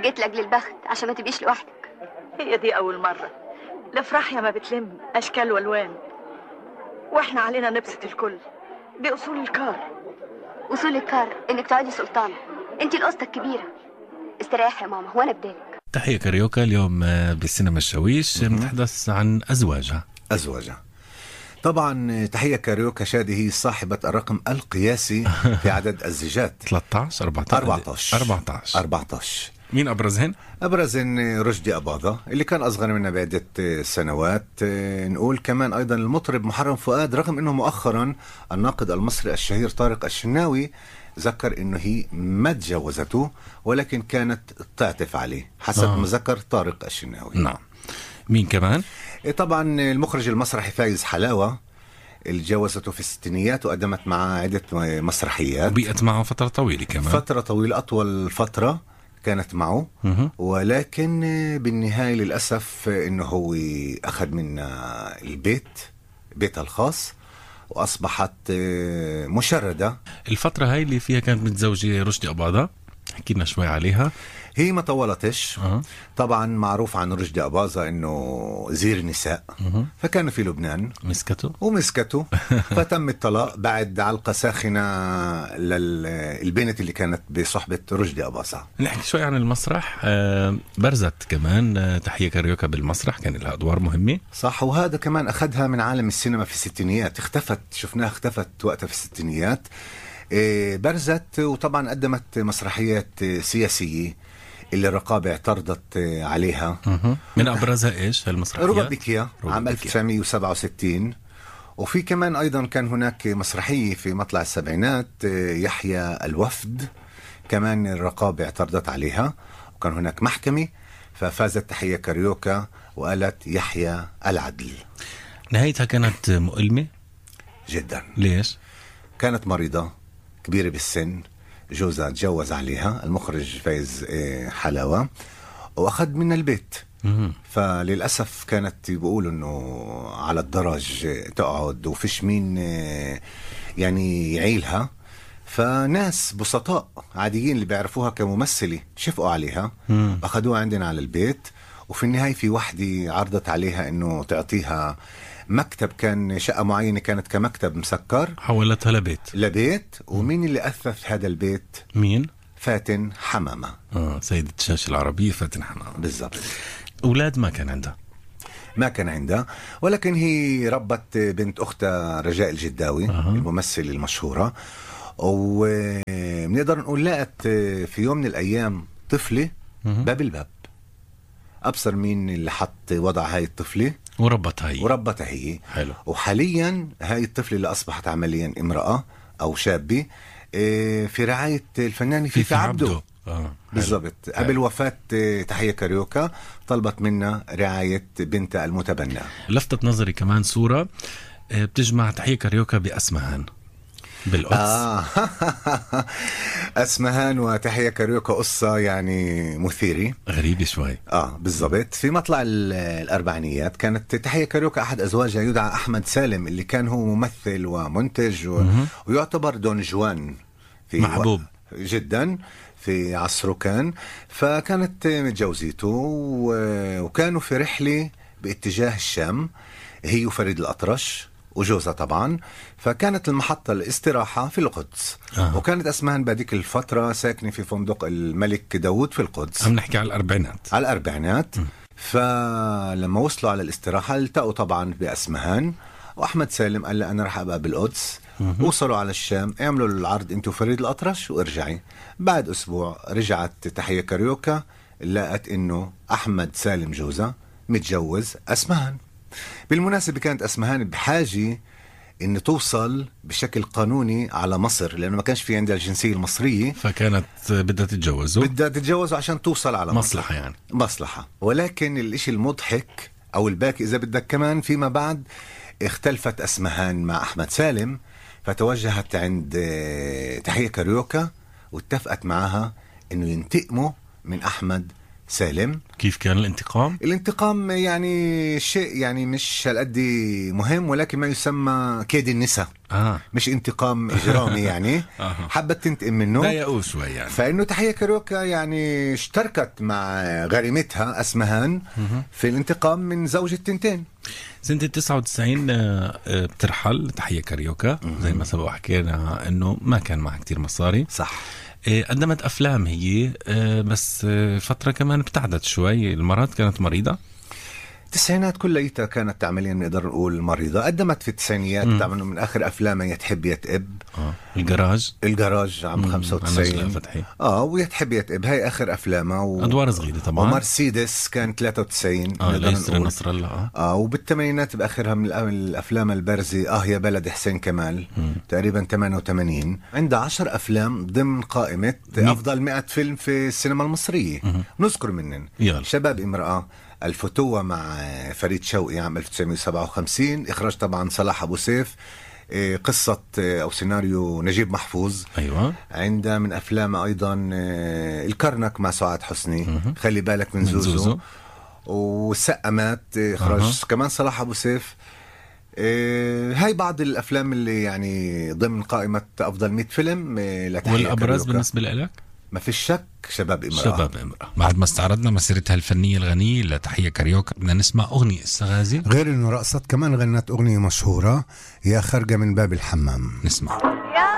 جيت لاجل البخت عشان ما تبقيش لوحدك هي دي أول مرة الأفراح يا ما بتلم أشكال وألوان وإحنا علينا نبسط الكل دي أصول الكار وصول الكار انك تقعدي سلطانه انت القسطه الكبيره استريحي يا ماما وانا بدالك تحية كاريوكا اليوم آه، بالسينما الشاويش نتحدث عن أزواجها أزواجها طبعا تحية كاريوكا شادي هي صاحبة الرقم القياسي في عدد الزيجات 13 14 14 14 14 مين أبرزهن؟ أبرز إن رشدي أباضة اللي كان أصغر منا بعدة سنوات نقول كمان أيضا المطرب محرم فؤاد رغم أنه مؤخرا الناقد المصري الشهير طارق الشناوي ذكر انه هي ما تجوزته ولكن كانت تعطف عليه حسب آه. ما ذكر طارق الشناوي نعم مين كمان؟ إيه طبعا المخرج المسرحي فايز حلاوه اللي جوزته في الستينيات وقدمت معه عده مسرحيات بيئت معه فترة طويلة كمان فتره طويله اطول فتره كانت معه مهم. ولكن بالنهايه للاسف انه هو اخذ منا البيت بيتها الخاص واصبحت آه، مشرده الفترة هاي اللي فيها كانت متزوجة رشدي أباضة حكي لنا شوي عليها هي ما طولتش أه. طبعا معروف عن رشدي أباظة انه زير نساء مهم. فكان في لبنان مسكته ومسكته فتم الطلاق بعد علقة ساخنة للبنت اللي كانت بصحبة رشدي أباظة نحكي شوي عن المسرح آه، برزت كمان آه، تحية كاريوكا بالمسرح كان لها أدوار مهمة صح وهذا كمان أخذها من عالم السينما في الستينيات اختفت شفناها اختفت وقتها في الستينيات إيه، برزت وطبعا قدمت مسرحيات إيه، سياسية اللي الرقابة اعترضت إيه، عليها مهم. من أبرزها إيش هالمسرحيات؟ روبا بيكيا روبا عام بيكيا. 1967 وفي كمان ايضا كان هناك مسرحيه في مطلع السبعينات آه، يحيى الوفد كمان الرقابه اعترضت عليها وكان هناك محكمه ففازت تحيه كاريوكا وقالت يحيى العدل نهايتها كانت مؤلمة جدا ليش؟ كانت مريضه كبيره بالسن جوزها تجوز عليها المخرج فايز آه، حلاوه واخذ منها البيت مهم. فللاسف كانت بيقولوا انه على الدرج تقعد وفيش مين آه، يعني يعيلها فناس بسطاء عاديين اللي بيعرفوها كممثله شفقوا عليها مم. اخذوها عندنا على البيت وفي النهايه في وحده عرضت عليها انه تعطيها مكتب كان شقه معينه كانت كمكتب مسكر حولتها لبيت لبيت ومين اللي اثث هذا البيت مين؟ فاتن حمامه اه سيدة الشاشة العربية فاتن حمام بالضبط أولاد ما كان عندها ما كان عندها ولكن هي ربت بنت اختها رجاء الجداوي أها. الممثله المشهوره وبنقدر نقول لقت في يوم من الايام طفله مهم. باب الباب ابصر مين اللي حط وضع هاي الطفله وربتها هي وربتها هي حلو وحاليا هاي الطفله اللي اصبحت عمليا امراه او شابه إيه، في رعايه الفنان فيفي عبده اه حلو. بالضبط قبل وفاة آه، تحية كاريوكا طلبت منا رعاية بنتها المتبنى لفتت نظري كمان صورة آه، بتجمع تحية كاريوكا بأسمهان بالقدس آه. آه أسمهان وتحية كاريوكا قصة يعني مثيرة غريبة شوي اه بالضبط في مطلع ال- الاربعينيات كانت تحيه كاريوكا احد ازواجها يدعى احمد سالم اللي كان هو ممثل ومنتج و... مهم. ويعتبر دون جوان في محبوب. جدا في عصره كان فكانت متجوزيته و... وكانوا في رحله باتجاه الشام هي وفريد الاطرش وجوزها طبعا فكانت المحطة الاستراحة في القدس آه. آه. وكانت أسمهان بهذيك الفترة ساكنة في فندق الملك داوود في القدس عم نحكي على الأربعينات على الأربعينات فلما وصلوا على الاستراحة التقوا طبعا بأسمهان وأحمد سالم قال لي أنا رح أبقى بالقدس وصلوا على الشام اعملوا العرض انتوا فريد الأطرش وارجعي بعد أسبوع رجعت تحية كاريوكا لقت إنه أحمد سالم جوزها متجوز أسمهان بالمناسبة كانت أسمهان بحاجة إن توصل بشكل قانوني على مصر لأنه ما كانش في عندها الجنسية المصرية فكانت بدها تتجوزه بدها تتجوز عشان توصل على مصر مصلحة يعني مصلحة ولكن الاشي المضحك او الباكي اذا بدك كمان فيما بعد اختلفت اسمهان مع احمد سالم فتوجهت عند آه، تحية كاريوكا واتفقت معها انه ينتقموا من احمد سالم كيف كان الانتقام؟ الانتقام يعني شيء يعني مش هالقد مهم ولكن ما يسمى كيد النساء اه مش انتقام اجرامي يعني أها. حبت تنتقم منه ضايقوه شوي يعني فانه تحيه كاروكا يعني اشتركت مع غريمتها اسمهان في الانتقام من زوج التنتين سنة 99 آه، آه، بترحل تحية كاريوكا زي ما سبق حكينا انه ما كان معها كتير مصاري صح آه، قدمت افلام هي آه، بس آه، فترة كمان ابتعدت شوي المرات كانت مريضة التسعينات كليتها كانت عمليا نقدر نقول مريضة قدمت في التسعينيات تعمل من آخر أفلامها يا تحب يا تقب اه الجراج الجراج عام مم، عن نجلاء 95 فتحي. اه ويا تحب يا تقب هاي آخر أفلامها و... ادوار صغيرة طبعا ومرسيدس كان 93 اه نقدر ليسر نقول. نصر الله اه اه وبالثمانينات باخرها من الأ- الافلام البارزه اه يا بلد حسين كمال تقريبا 88 عندها 10 افلام ضمن قائمه افضل 100 فيلم في السينما المصريه نذكر منن يلا. شباب امراه الفتوة مع فريد شوقي عام 1957 إخراج طبعا صلاح أبو سيف إيه، قصة إيه، أو سيناريو نجيب محفوظ ايوه عندها من أفلامها أيضا إيه، الكرنك مع سعاد حسني خلي بالك من من زوزو, زوزو. والسقمات إخراج أها. كمان صلاح أبو سيف إيه، هاي بعض الأفلام اللي يعني ضمن قائمة أفضل 100 فيلم إيه، لتحية والابرز كاريوكا. بالنسبة لك؟ ما في شك شباب امرأة شباب امرأة بعد ما استعرضنا مسيرتها الفنية الغنية لتحية كاريوكا بدنا نسمع أغنية استغازي غير انه رقصت كمان غنت اغنيه مشهوره يا خارجه من باب الحمام نسمع يا